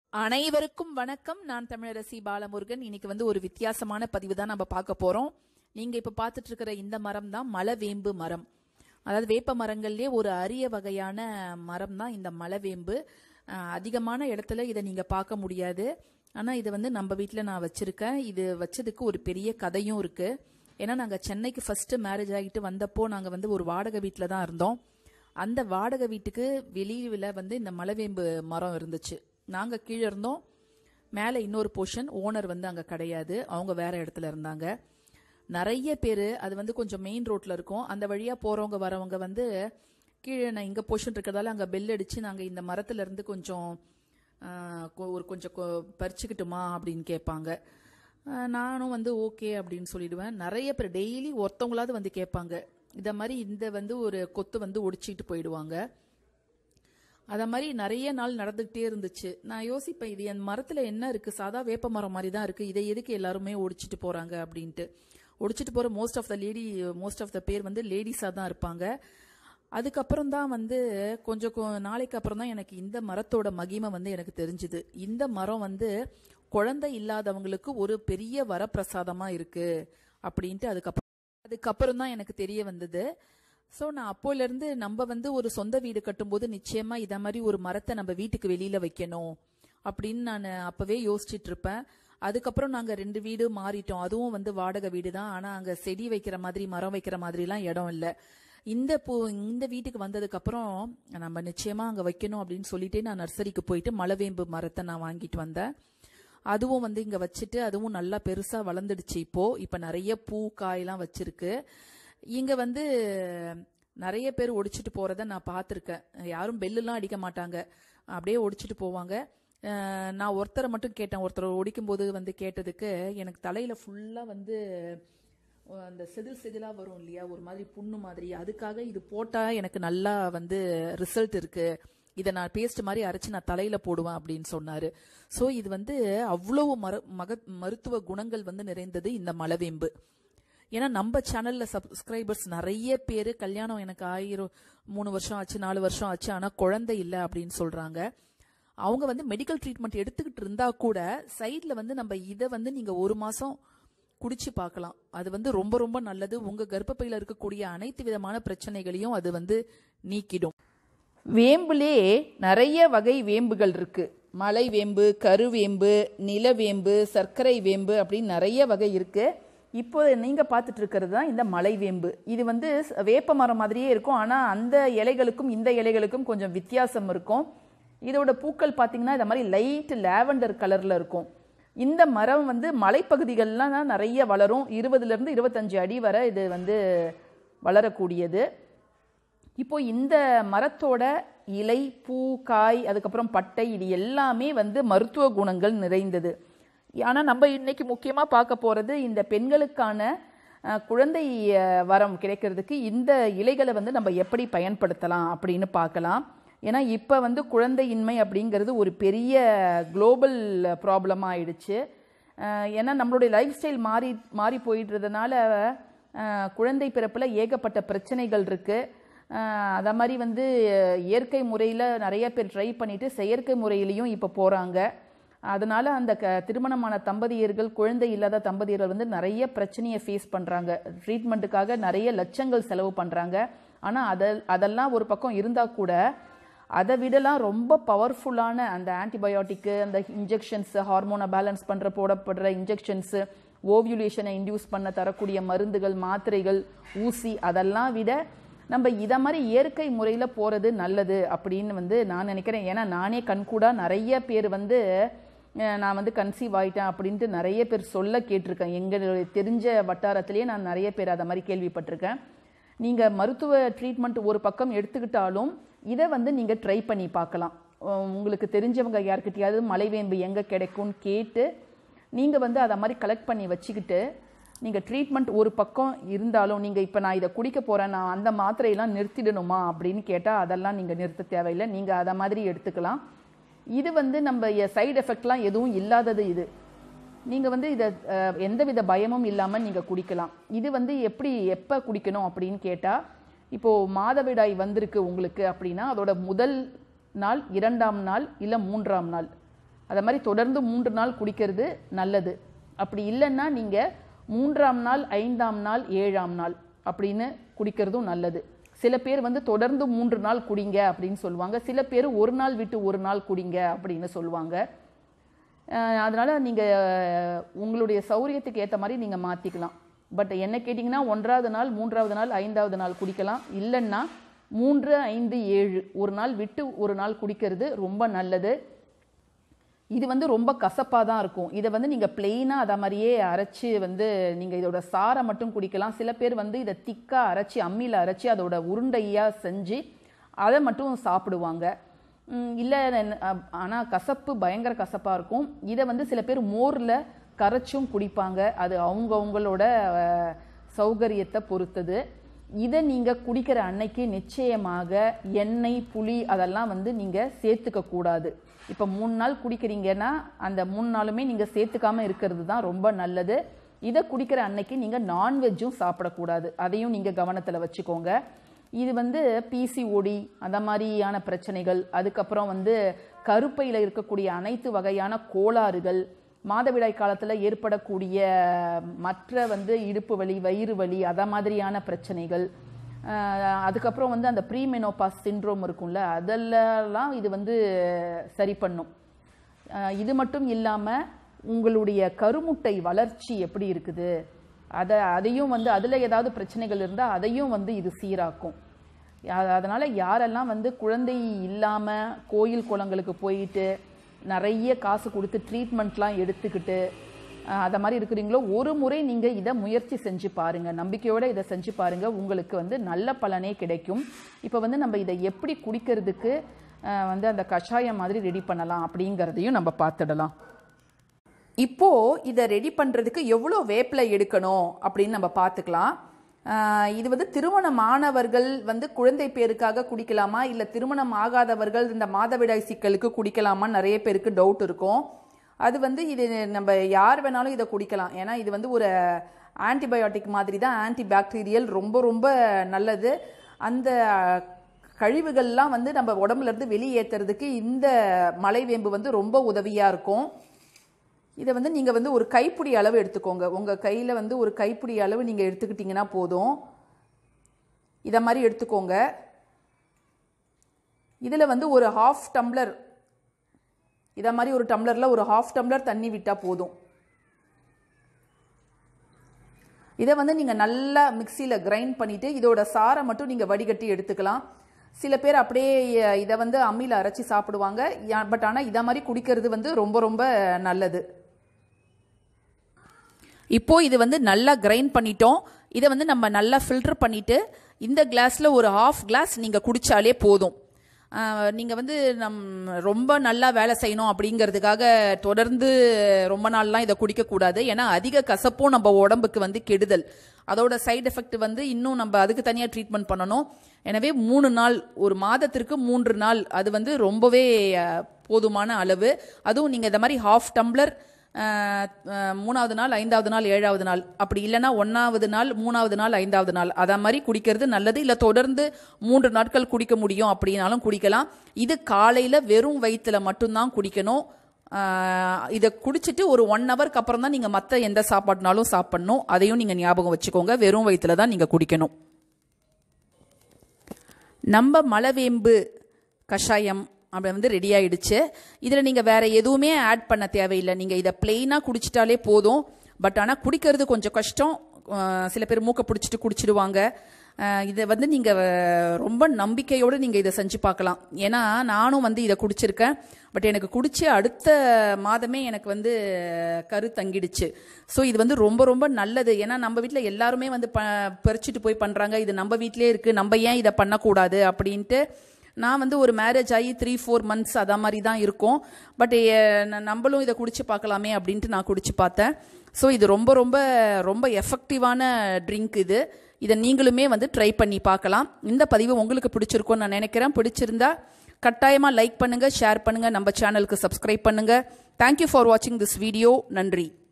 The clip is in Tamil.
அனைவருக்கும் வணக்கம் நான் தமிழரசி பாலமுருகன் இன்னைக்கு வந்து ஒரு வித்தியாசமான பதிவு தான் நம்ம பார்க்க போறோம் நீங்க இப்ப பார்த்துட்டு இருக்கிற இந்த மரம் தான் மலவேம்பு மரம் அதாவது வேப்ப மரங்கள்லயே ஒரு அரிய வகையான மரம் தான் இந்த மலவேம்பு அஹ், அதிகமான இடத்துல இதை நீங்க பார்க்க முடியாது ஆனா இது வந்து நம்ம வீட்ல நான் வச்சிருக்கேன் இது வச்சதுக்கு ஒரு பெரிய கதையும் இருக்கு ஏன்னா நாங்க சென்னைக்கு ஃபர்ஸ்ட் மேரேஜ் ஆகிட்டு வந்தப்போ நாங்க வந்து ஒரு வாடகை வீட்டில் தான் இருந்தோம் அந்த வாடகை வீட்டுக்கு வெளியில வந்து இந்த மலவேம்பு மரம் இருந்துச்சு நாங்க கீழே இருந்தோம் மேலே இன்னொரு போர்ஷன் ஓனர் வந்து அங்க கிடையாது அவங்க வேற இடத்துல இருந்தாங்க நிறைய பேர் அது வந்து கொஞ்சம் மெயின் ரோட்ல இருக்கும் அந்த வழியா போறவங்க வரவங்க வந்து கீழே நான் இங்க போர்ஷன் இருக்கிறதால அங்க பெல் அடிச்சு நாங்க இந்த மரத்துல இருந்து கொஞ்சம் ஆ, கொ- ஒரு கொஞ்சம் கொ- பறிச்சுக்கிட்டுமா அப்படின்னு கேட்பாங்க ஆ, நானும் வந்து ஓகே அப்படின்னு சொல்லிடுவேன் நிறைய பேர் டெய்லி ஒருத்தவங்களாவது வந்து கேட்பாங்க இத மாதிரி இந்த வந்து ஒரு கொத்து வந்து ஒடிச்சிட்டு போயிடுவாங்க அத மாதிரி நிறைய நாள் நடந்துகிட்டே இருந்துச்சு நான் யோசிப்பேன் இது என் மரத்துல என்ன இருக்கு சாதா வேப்ப மரம் மாதிரி தான் இருக்கு இதை எதுக்கு எல்லாருமே ஒடிச்சிட்டு போறாங்க அப்படின்ட்டு ஒடிச்சிட்டு போற most of the lady most of the பேர் வந்து லேடிஸா தான் இருப்பாங்க அதுக்கப்புறம் தான் வந்து கொஞ்சம் கொ- நாளைக்கு அப்புறம் தான் எனக்கு இந்த மரத்தோட மகிமை வந்து எனக்கு தெரிஞ்சுது இந்த மரம் வந்து குழந்தை இல்லாதவங்களுக்கு ஒரு பெரிய வரப்பிரசாதமா இருக்கு அப்படின்ட்டு அதுக்கப்புறம் அதுக்கப்புறம் தான் எனக்கு தெரிய வந்தது ஸோ நான் அப்போல இருந்து நம்ம வந்து ஒரு சொந்த வீடு கட்டும்போது நிச்சயமா இத மாதிரி ஒரு மரத்தை நம்ம வீட்டுக்கு வெளியில வைக்கணும் அப்படின்னு நான் அப்பவே யோசிச்சிட்டு இருப்பேன் அதுக்கப்புறம் நாங்க ரெண்டு வீடு மாறிட்டோம் அதுவும் வந்து வாடகை வீடு தான் ஆனா அங்க செடி வைக்கிற மாதிரி மரம் வைக்கிற மாதிரிலாம் இடம் இல்ல இந்த பூ இந்த வீட்டுக்கு வந்ததுக்கு அப்புறம் நம்ம நிச்சயமா அங்க வைக்கணும் அப்படின்னு சொல்லிட்டு நான் நர்சரிக்கு போயிட்டு மலவேம்பு மரத்தை நான் வாங்கிட்டு வந்தேன் அதுவும் வந்து இங்க வச்சுட்டு அதுவும் நல்லா பெருசா வளர்ந்துடுச்சு இப்போ இப்ப நிறைய பூ காயெல்லாம் வச்சிருக்கு இங்க வந்து நிறைய பேர் ஒடிச்சிட்டு போறத நான் பார்த்துருக்கேன் யாரும் பெல்லுலாம் அடிக்க மாட்டாங்க அப்படியே ஒடிச்சிட்டு போவாங்க அஹ் நான் ஒருத்தரை மட்டும் கேட்டேன் ஒருத்தர் ஒடிக்கும் போது வந்து கேட்டதுக்கு எனக்கு தலையில ஃபுல்லா வந்து அஹ் அந்த செதில் செதிலா வரும் இல்லையா ஒரு மாதிரி புண்ணு மாதிரி அதுக்காக இது போட்டா எனக்கு நல்லா வந்து ரிசல்ட் இருக்கு இதை நான் பேஸ்ட் மாதிரி அரைச்சு நான் தலையில போடுவேன் அப்படின்னு சொன்னாரு சோ இது வந்து அவ்வளவு மர மக மருத்துவ குணங்கள் வந்து நிறைந்தது இந்த மலவேம்பு ஏன்னா நம்ம சேனல்ல சப்ஸ்கிரைபர்ஸ் நிறைய பேர் கல்யாணம் எனக்கு ஆயிரம் மூணு வருஷம் ஆச்சு நாலு வருஷம் ஆச்சு ஆனா குழந்தை இல்லை அப்படின்னு சொல்றாங்க அவங்க வந்து மெடிக்கல் ட்ரீட்மெண்ட் எடுத்துக்கிட்டு இருந்தா கூட சைட்ல வந்து நம்ம இதை வந்து நீங்க ஒரு மாசம் குடிச்சு பார்க்கலாம் அது வந்து ரொம்ப ரொம்ப நல்லது உங்க கர்ப்பப்பையில இருக்கக்கூடிய அனைத்து விதமான பிரச்சனைகளையும் அது வந்து நீக்கிடும் வேம்புலே நிறைய வகை வேம்புகள் இருக்கு மலை வேம்பு கருவேம்பு நிலவேம்பு சர்க்கரை வேம்பு அப்படின்னு நிறைய வகை இருக்கு இப்போ நீங்க பார்த்துட்டு இருக்கிறது தான் இந்த மலை வேம்பு இது வந்து ஸ்- வேப்ப மரம் மாதிரியே இருக்கும் ஆனா அந்த இலைகளுக்கும் இந்த இலைகளுக்கும் கொஞ்சம் வித்தியாசம் இருக்கும் இதோட பூக்கள் பார்த்தீங்கன்னா இந்த மாதிரி லைட் லாவெண்டர் கலர்ல இருக்கும் இந்த மரம் வந்து மலைப்பகுதிகள்லாம் தான் நிறைய வளரும் இருபதுல இருந்து இருபத்தஞ்சு அடி வரை இது வந்து வளரக்கூடியது இப்போ இந்த மரத்தோட இலை பூ காய் அதுக்கப்புறம் பட்டை இது எல்லாமே வந்து மருத்துவ குணங்கள் நிறைந்தது ஆனால் நம்ம இன்னைக்கு முக்கியமாக பார்க்க போகிறது இந்த பெண்களுக்கான அஹ், குழந்தை அஹ், வரம் கிடைக்கிறதுக்கு இந்த இலைகளை வந்து நம்ம எப்படி பயன்படுத்தலாம் அப்படின்னு பார்க்கலாம் ஏன்னா இப்போ வந்து குழந்தையின்மை அப்படிங்கிறது ஒரு பெரிய குளோபல் ப்ராப்ளம் ஆயிடுச்சு அஹ், ஏன்னா நம்மளுடைய லைஃப் ஸ்டைல் மாறி மாறி போயிடுறதுனால அஹ், குழந்தை பிறப்பில் ஏகப்பட்ட பிரச்சனைகள் இருக்குது அதை மாதிரி வந்து அஹ், இயற்கை முறையில் நிறைய பேர் ட்ரை பண்ணிட்டு செயற்கை முறையிலையும் இப்போ போகிறாங்க அதனால அந்த க திருமணமான தம்பதியர்கள் குழந்தை இல்லாத தம்பதியர்கள் வந்து நிறைய பிரச்சனையை ஃபேஸ் பண்ணுறாங்க ட்ரீட்மெண்ட்டுக்காக நிறைய லட்சங்கள் செலவு பண்ணுறாங்க ஆனால் அதை அதெல்லாம் ஒரு பக்கம் இருந்தால் கூட அதை விடலாம் ரொம்ப பவர்ஃபுல்லான அந்த ஆன்டிபயோட்டிக்கு அந்த இன்ஜெக்ஷன்ஸ் ஹார்மோனை பேலன்ஸ் பண்ணுற போடப்படுற இன்ஜெக்ஷன்ஸு ஓவியுலேஷனை இன்டியூஸ் பண்ண தரக்கூடிய மருந்துகள் மாத்திரைகள் ஊசி அதெல்லாம் விட நம்ம இதை மாதிரி இயற்கை முறையில் போகிறது நல்லது அப்படின்னு வந்து நான் நினைக்கிறேன் ஏன்னா நானே கண்கூடா நிறைய பேர் வந்து அஹ், நான் வந்து கன்சீவ் ஆயிட்டேன் அப்படின்ட்டு நிறைய பேர் சொல்ல கேட்டிருக்கேன் எங்களுடைய தெரிஞ்ச வட்டாரத்திலேயே நான் நிறைய பேர் அதை மாதிரி கேள்விப்பட்டிருக்கேன் நீங்கள் மருத்துவ ட்ரீட்மெண்ட் ஒரு பக்கம் எடுத்துக்கிட்டாலும் இதை வந்து நீங்கள் ட்ரை பண்ணி பார்க்கலாம் உம், உங்களுக்கு தெரிஞ்சவங்க யார்கிட்டயாவது மலைவேம்பு எங்கே கிடைக்கும்னு கேட்டு நீங்கள் வந்து அதை மாதிரி கலெக்ட் பண்ணி வச்சுக்கிட்டு நீங்கள் ட்ரீட்மெண்ட் ஒரு பக்கம் இருந்தாலும் நீங்கள் இப்போ நான் இதை குடிக்க போகிறேன் நான் அந்த மாத்திரையெல்லாம் நிறுத்திடணுமா அப்படின்னு கேட்டால் அதெல்லாம் நீங்கள் நிறுத்த தேவையில்லை நீங்கள் அதை மாதிரி எடுத்துக்கலாம் இது வந்து நம்ம சைடு எஃபெக்ட்லாம் எதுவும் இல்லாதது இது நீங்கள் வந்து இதை அஹ், எந்தவித பயமும் இல்லாமல் நீங்கள் குடிக்கலாம் இது வந்து எப்படி எப்போ குடிக்கணும் அப்படின்னு கேட்டால் இப்போது மாதவிடாய் வந்திருக்கு உங்களுக்கு அப்படின்னா அதோட முதல் நாள் இரண்டாம் நாள் இல்லை மூன்றாம் நாள் அதை மாதிரி தொடர்ந்து மூன்று நாள் குடிக்கிறது நல்லது அப்படி இல்லைன்னா நீங்கள் மூன்றாம் நாள் ஐந்தாம் நாள் ஏழாம் நாள் அப்படின்னு குடிக்கிறதும் நல்லது சில பேர் வந்து தொடர்ந்து மூன்று நாள் குடிங்க அப்படின்னு சொல்லுவாங்க சில பேர் ஒரு நாள் விட்டு ஒரு நாள் குடிங்க அப்படின்னு சொல்லுவாங்க அஹ் அதனால நீங்கள் உங்களுடைய சௌரியத்துக்கு ஏற்ற மாதிரி நீங்கள் மாற்றிக்கலாம் பட் என்ன கேட்டிங்கன்னா ஒன்றாவது நாள் மூன்றாவது நாள் ஐந்தாவது நாள் குடிக்கலாம் இல்லைன்னா மூன்று ஐந்து ஏழு ஒரு நாள் விட்டு ஒரு நாள் குடிக்கிறது ரொம்ப நல்லது இது வந்து ரொம்ப கசப்பாக தான் இருக்கும் இதை வந்து நீங்கள் பிளெயினாக அதை மாதிரியே அரைச்சி வந்து நீங்கள் இதோட சாரை மட்டும் குடிக்கலாம் சில பேர் வந்து இதை திக்காக அரைச்சி அம்மியில் அரைச்சி அதோட உருண்டையாக செஞ்சு அதை மட்டும் சாப்பிடுவாங்க இல்லை ஆனால் கசப்பு பயங்கர கசப்பாக இருக்கும் இதை வந்து சில பேர் மோரில் கரைச்சும் குடிப்பாங்க அது அவங்க அவங்களோட அஹ், சௌகரியத்தை பொறுத்தது இதை நீங்கள் குடிக்கிற அன்னைக்கு நிச்சயமாக எண்ணெய் புளி அதெல்லாம் வந்து நீங்கள் சேர்த்துக்க கூடாது இப்போ மூணு நாள் குடிக்கிறீங்கன்னா அந்த மூணு நாளுமே நீங்கள் சேர்த்துக்காம இருக்கிறது தான் ரொம்ப நல்லது இதை குடிக்கிற அன்னைக்கு நீங்கள் நான்வெஜ்ஜும் சாப்பிடக்கூடாது அதையும் நீங்கள் கவனத்தில் வச்சுக்கோங்க இது வந்து பிசிஓடி அந்த மாதிரியான பிரச்சனைகள் அதுக்கப்புறம் வந்து கருப்பையில் இருக்கக்கூடிய அனைத்து வகையான கோளாறுகள் மாதவிடாய் காலத்தில் ஏற்படக்கூடிய மற்ற வந்து இடுப்பு வலி வயிறு வலி அத மாதிரியான பிரச்சனைகள் அஹ் அதுக்கப்புறம் வந்து அந்த ப்ரீமெனோபாஸ் சிண்ட்ரோம் இருக்கும்ல அதெல்லாம் இது வந்து சரி பண்ணும் அஹ் இது மட்டும் இல்லாமல் உங்களுடைய கருமுட்டை வளர்ச்சி எப்படி இருக்குது அதை அதையும் வந்து அதில் ஏதாவது பிரச்சனைகள் இருந்தால் அதையும் வந்து இது சீராக்கும் அ- அதனால யாரெல்லாம் வந்து குழந்தை இல்லாமல் கோயில் குளங்களுக்கு போயிட்டு நிறைய காசு கொடுத்து ட்ரீட்மெண்ட்லாம் எடுத்துக்கிட்டு அஹ், அதை மாதிரி இருக்கிறீங்களோ ஒரு முறை நீங்கள் இதை முயற்சி செஞ்சு பாருங்க நம்பிக்கையோட இதை செஞ்சு பாருங்க உங்களுக்கு வந்து நல்ல பலனே கிடைக்கும் இப்போ வந்து நம்ம இதை எப்படி குடிக்கிறதுக்கு அஹ், வந்து அந்த கஷாயம் மாதிரி ரெடி பண்ணலாம் அப்படிங்கிறதையும் நம்ம பார்த்துடலாம் இப்போ இதை ரெடி பண்ணுறதுக்கு எவ்வளோ வேப்பிலை எடுக்கணும் அப்படின்னு நம்ம பார்த்துக்கலாம் ஆஹ் இது வந்து திருமணமானவர்கள் வந்து குழந்தை பேருக்காக குடிக்கலாமா இல்லை திருமணம் ஆகாதவர்கள் இந்த மாதவிடாய் சிக்கலுக்கு குடிக்கலாமா நிறைய பேருக்கு டவுட் இருக்கும் அது வந்து இது நம்ம யார் வேணாலும் இதை குடிக்கலாம் ஏன்னா இது வந்து ஒரு ஆன்டிபயோட்டிக் மாதிரி தான் ஆன்டி பாக்டீரியல் ரொம்ப ரொம்ப நல்லது அந்த கழிவுகள்லாம் வந்து நம்ம உடம்புல இருந்து வெளியேற்றுறதுக்கு இந்த மலைவேம்பு வந்து ரொம்ப உதவியாக இருக்கும் இதை வந்து நீங்கள் வந்து ஒரு கைப்பிடி அளவு எடுத்துக்கோங்க உங்கள் கையில் வந்து ஒரு கைப்பிடி அளவு நீங்கள் எடுத்துக்கிட்டிங்கன்னா போதும் இதை மாதிரி எடுத்துக்கோங்க இதில் வந்து ஒரு ஹாஃப் டம்ளர் இதை மாதிரி ஒரு டம்ளரில் ஒரு ஹாஃப் டம்ளர் தண்ணி விட்டால் போதும் இதை வந்து நீங்கள் நல்லா மிக்சியில் கிரைண்ட் பண்ணிவிட்டு இதோட சாரை மட்டும் நீங்கள் வடிகட்டி எடுத்துக்கலாம் சில பேர் அப்படியே அஹ், இதை வந்து அம்மியில் அரைச்சி சாப்பிடுவாங்க பட் ஆனால் இதை மாதிரி குடிக்கிறது வந்து ரொம்ப ரொம்ப நல்லது இப்போ இது வந்து நல்லா கிரைண்ட் பண்ணிட்டோம் இதை வந்து நம்ம நல்லா ஃபில்டர் பண்ணிட்டு இந்த கிளாஸில் ஒரு ஹாஃப் கிளாஸ் நீங்கள் குடிச்சாலே போதும் நீங்கள் வந்து நம் ரொம்ப நல்லா வேலை செய்யணும் அப்படிங்கிறதுக்காக தொடர்ந்து ரொம்ப நாள்லாம் இதை குடிக்கக்கூடாது ஏன்னா அதிக கசப்பும் நம்ம உடம்புக்கு வந்து கெடுதல் அதோட சைடு எஃபெக்ட் வந்து இன்னும் நம்ம அதுக்கு தனியாக ட்ரீட்மெண்ட் பண்ணணும் எனவே மூணு நாள் ஒரு மாதத்திற்கு மூன்று நாள் அது வந்து ரொம்பவே அஹ், போதுமான அளவு அதுவும் நீங்கள் இந்த மாதிரி ஹாஃப் டம்ளர் அஹ், அஹ், மூணாவது நாள் ஐந்தாவது நாள் ஏழாவது நாள் அப்படி இல்லைன்னா ஒன்றாவது நாள் மூணாவது நாள் ஐந்தாவது நாள் அதை மாதிரி குடிக்கிறது நல்லது இல்லை தொடர்ந்து மூன்று நாட்கள் குடிக்க முடியும் அப்படின்னாலும் குடிக்கலாம் இது காலையில் வெறும் வயிற்றுல மட்டும்தான் குடிக்கணும் அஹ், இதை குடிச்சிட்டு ஒரு ஒன் ஹவருக்கு அப்புறம் தான் நீங்கள் மற்ற எந்த சாப்பாடுனாலும் சாப்பிடணும் அதையும் நீங்கள் ஞாபகம் வச்சுக்கோங்க வெறும் வயிற்றுல தான் நீங்கள் குடிக்கணும் நம்ம மலவேம்பு கஷாயம் அப்படி வந்து ரெடி ஆயிடுச்சு இதில் நீங்கள் வேற எதுவுமே ஆட் பண்ண தேவையில்லை நீங்கள் இதை பிளெயினாக குடிச்சிட்டாலே போதும் பட் ஆனால் குடிக்கிறது கொஞ்சம் கஷ்டம் அஹ் சில பேர் மூக்கை பிடிச்சிட்டு குடிச்சிடுவாங்க அஹ் இதை வந்து நீங்கள் ரொம்ப நம்பிக்கையோடு நீங்கள் இதை செஞ்சு பார்க்கலாம் ஏன்னா நானும் வந்து இதை குடிச்சிருக்கேன் பட் எனக்கு குடிச்சு அடுத்த மாதமே எனக்கு வந்து கரு தங்கிடுச்சு ஸோ இது வந்து ரொம்ப ரொம்ப நல்லது ஏன்னா நம்ம வீட்டில் எல்லாருமே வந்து ப பறிச்சுட்டு போய் பண்ணுறாங்க இது நம்ம வீட்டிலே இருக்குது நம்ம ஏன் இதை பண்ணக்கூடாது அப்படின்ட்டு நான் வந்து ஒரு மேரேஜ் ஆகி த்ரீ ஃபோர் மந்த்ஸ் அத மாதிரி தான் இருக்கும் பட் நம்மளும் இதை குடிச்சு பார்க்கலாமே அப்படின்ட்டு நான் குடிச்சு பார்த்தேன் ஸோ இது ரொம்ப ரொம்ப ரொம்ப எஃபெக்டிவான ட்ரிங்க் இது இதை நீங்களுமே வந்து ட்ரை பண்ணி பார்க்கலாம் இந்த பதிவு உங்களுக்கு பிடிச்சிருக்கும்னு நான் நினைக்கிறேன் பிடிச்சிருந்தா கட்டாயமாக லைக் பண்ணுங்கள் ஷேர் பண்ணுங்கள் நம்ம சேனலுக்கு சப்ஸ்கிரைப் பண்ணுங்கள் தேங்க்யூ ஃபார் வாட்சிங் திஸ் வீடியோ நன்றி